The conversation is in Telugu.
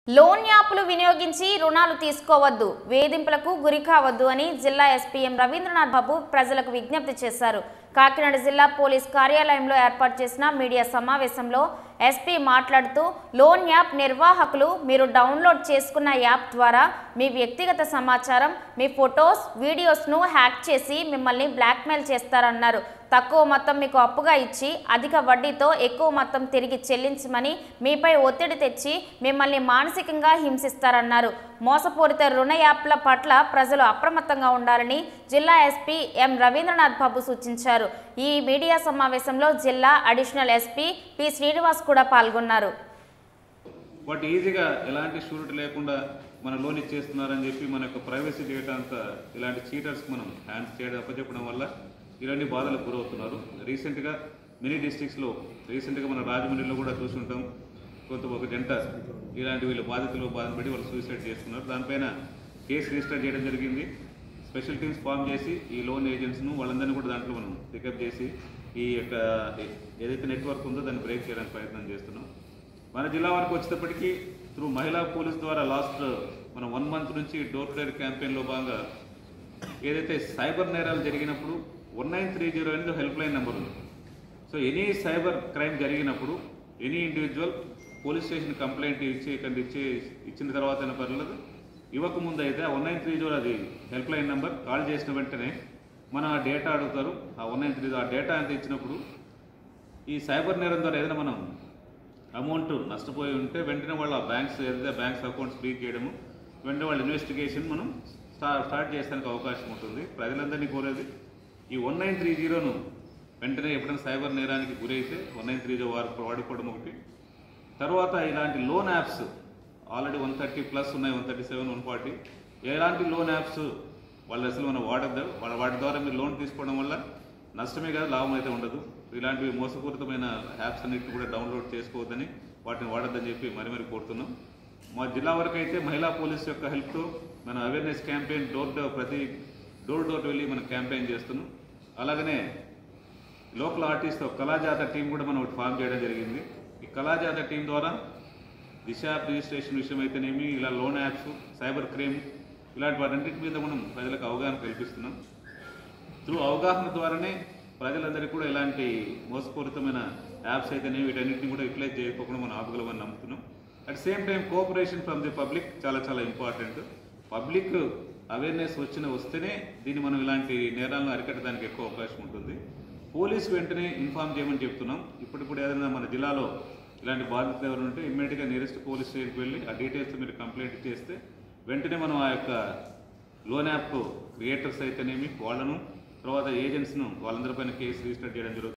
లోన్ యాప్లు వినియోగించి రుణాలు తీసుకోవద్దు వేధింపులకు గురి కావద్దు అని జిల్లా ఎస్పీఎం రవీంద్రనాథ్ బాబు ప్రజలకు విజ్ఞప్తి చేశారు కాకినాడ జిల్లా పోలీస్ కార్యాలయంలో ఏర్పాటు చేసిన మీడియా సమావేశంలో ఎస్పీ మాట్లాడుతూ లోన్ యాప్ నిర్వాహకులు మీరు డౌన్లోడ్ చేసుకున్న యాప్ ద్వారా మీ వ్యక్తిగత సమాచారం మీ ఫొటోస్ వీడియోస్ను హ్యాక్ చేసి మిమ్మల్ని బ్లాక్మెయిల్ చేస్తారన్నారు తక్కువ మొత్తం మీకు అప్పుగా ఇచ్చి అధిక వడ్డీతో ఎక్కువ మొత్తం తిరిగి చెల్లించమని మీపై ఒత్తిడి తెచ్చి మిమ్మల్ని మానసికంగా హింసిస్తారన్నారు మోసపూరిత రుణ యాప్ల పట్ల ప్రజలు అప్రమత్తంగా ఉండాలని జిల్లా ఎస్పీ ఎం రవీంద్రనాథ్ బాబు సూచించారు ఈ మీడియా సమావేశంలో జిల్లా అడిషనల్ ఎస్పీ పి శ్రీనివాస్ కూడా పాల్గొన్నారు బట్ ఈజీగా ఎలాంటి షూరిటీ లేకుండా మన లోన్ ఇచ్చేస్తున్నారని చెప్పి మన యొక్క ప్రైవసీ డేటా అంతా ఇలాంటి చీటర్స్ మనం హ్యాండ్స్ చేయడం అప్పచెప్పడం వల్ల ఇలాంటి బాధలకు గురవుతున్నారు రీసెంట్గా మినీ డిస్ట్రిక్ట్స్లో రీసెంట్గా మన రాజమండ్రిలో కూడా చూసుంటాం కొంత ఒక జంట ఇలాంటి వీళ్ళ బాధితులు బాధపడి వాళ్ళు సూసైడ్ చేసుకున్నారు దానిపైన కేసు రిజిస్టర్ చేయడం జరిగింది స్పెషల్ టీమ్స్ ఫామ్ చేసి ఈ లోన్ ఏజెంట్స్ను వాళ్ళందరినీ కూడా దాంట్లో మనం పికప్ చేసి ఈ యొక్క ఏదైతే నెట్వర్క్ ఉందో దాన్ని బ్రేక్ చేయడానికి ప్రయత్నం చేస్తున్నాం మన జిల్లా వరకు వచ్చేటప్పటికి త్రూ మహిళా పోలీస్ ద్వారా లాస్ట్ మనం వన్ మంత్ నుంచి డోర్ టు డోర్ క్యాంపెయిన్లో భాగంగా ఏదైతే సైబర్ నేరాలు జరిగినప్పుడు వన్ నైన్ త్రీ జీరో అనేది హెల్ప్ లైన్ నెంబర్ ఉంది సో ఎనీ సైబర్ క్రైమ్ జరిగినప్పుడు any individual police station complaint ఇచ్చి ఇక్కడ ఇచ్చి ఇచ్చిన తర్వాత అయినా పర్లేదు ఇవ్వక ముందు అయితే వన్ నైన్ త్రీ జీరో అది హెల్ప్ లైన్ నెంబర్ కాల్ చేసిన వెంటనే మనం ఆ డేటా అడుగుతారు ఆ వన్ నైన్ త్రీ ఆ డేటా అంత ఇచ్చినప్పుడు ఈ సైబర్ నేరం ద్వారా ఏదైనా మనం అమౌంట్ నష్టపోయి ఉంటే వెంటనే వాళ్ళ బ్యాంక్స్ ఏదైతే బ్యాంక్స్ అకౌంట్స్ ఫ్రీ చేయడము వెంటనే వాళ్ళ ఇన్వెస్టిగేషన్ మనం స్టార్ట్ స్టార్ట్ చేసడానికి అవకాశం ఉంటుంది ప్రజలందరినీ కోరేది ఈ వన్ నైన్ త్రీ జీరోను వెంటనే ఎప్పుడైనా సైబర్ నేరానికి గురైతే వన్ నైన్ త్రీ జీరో వారు వాడుకోవడం ఒకటి తర్వాత ఇలాంటి loan apps already one thirty plus ఉన్నాయి one thirty seven one forty ఎలాంటి లోన్ యాప్స్ వాళ్ళు అసలు మనం వాడద్దు వాళ్ళ వాటి ద్వారా మీరు లోన్ తీసుకోవడం వల్ల నష్టమే కాదు లాభం అయితే ఉండదు ఇలాంటివి మోసపూరితమైన యాప్స్ అన్నిటిని కూడా డౌన్లోడ్ చేసుకోవద్దని వాటిని వాడొద్దని చెప్పి మరి మరి కోరుతున్నాం మా జిల్లా వరకు అయితే మహిళా పోలీస్ యొక్క హెల్ప్తో మన అవేర్నెస్ క్యాంపెయిన్ డోర్ టు ప్రతి డోర్ డోర్ వెళ్ళి మనం క్యాంపెయిన్ చేస్తున్నాం అలాగనే లోకల్ ఆర్టిస్ట్ కళాజాత టీం కూడా మనం ఒకటి ఫామ్ చేయడం జరిగింది ఈ కళాజాత టీం ద్వారా దిశ రిజిస్ట్రేషన్ విషయం అయితేనేమి ఇలా లోన్ యాప్స్ సైబర్ క్రైమ్ ఇలాంటి వాటన్నిటి మీద మనం ప్రజలకు అవగాహన కల్పిస్తున్నాం త్రూ అవగాహన ద్వారానే ప్రజలందరికీ కూడా ఇలాంటి మోసపూరితమైన యాప్స్ అయితేనే వీటన్నిటిని కూడా యూటిలైజ్ చేయకపోకుండా మనం ఆపగలమని నమ్ముతున్నాం at same time cooperation from the public చాలా చాలా ఇంపార్టెంట్ పబ్లిక్ అవేర్నెస్ వచ్చిన వస్తేనే దీన్ని మనం ఇలాంటి నేరాలను అరికట్టడానికి ఎక్కువ అవకాశం ఉంటుంది పోలీసు వెంటనే ఇన్ఫార్మ్ చేయమని చెప్తున్నాం ఇప్పుడు కూడా ఏదైనా మన జిల్లాలో ఇలాంటి బాధితులు ఎవరు ఉంటే ఇమ్మీడియట్గా నియరెస్ట్ పోలీస్ స్టేషన్కి వెళ్ళి ఆ డీటెయిల్స్ మీరు కంప్లైంట్ చేస్తే వెంటనే మనం ఆ యొక్క లోన్ యాప్ క్రియేటర్స్ అయితేనేమి వాళ్ళను తర్వాత ఏజెంట్స్ను వాళ్ళందరిపైన కేసు రిజిస్టర్ చేయడం జరుగుతుంది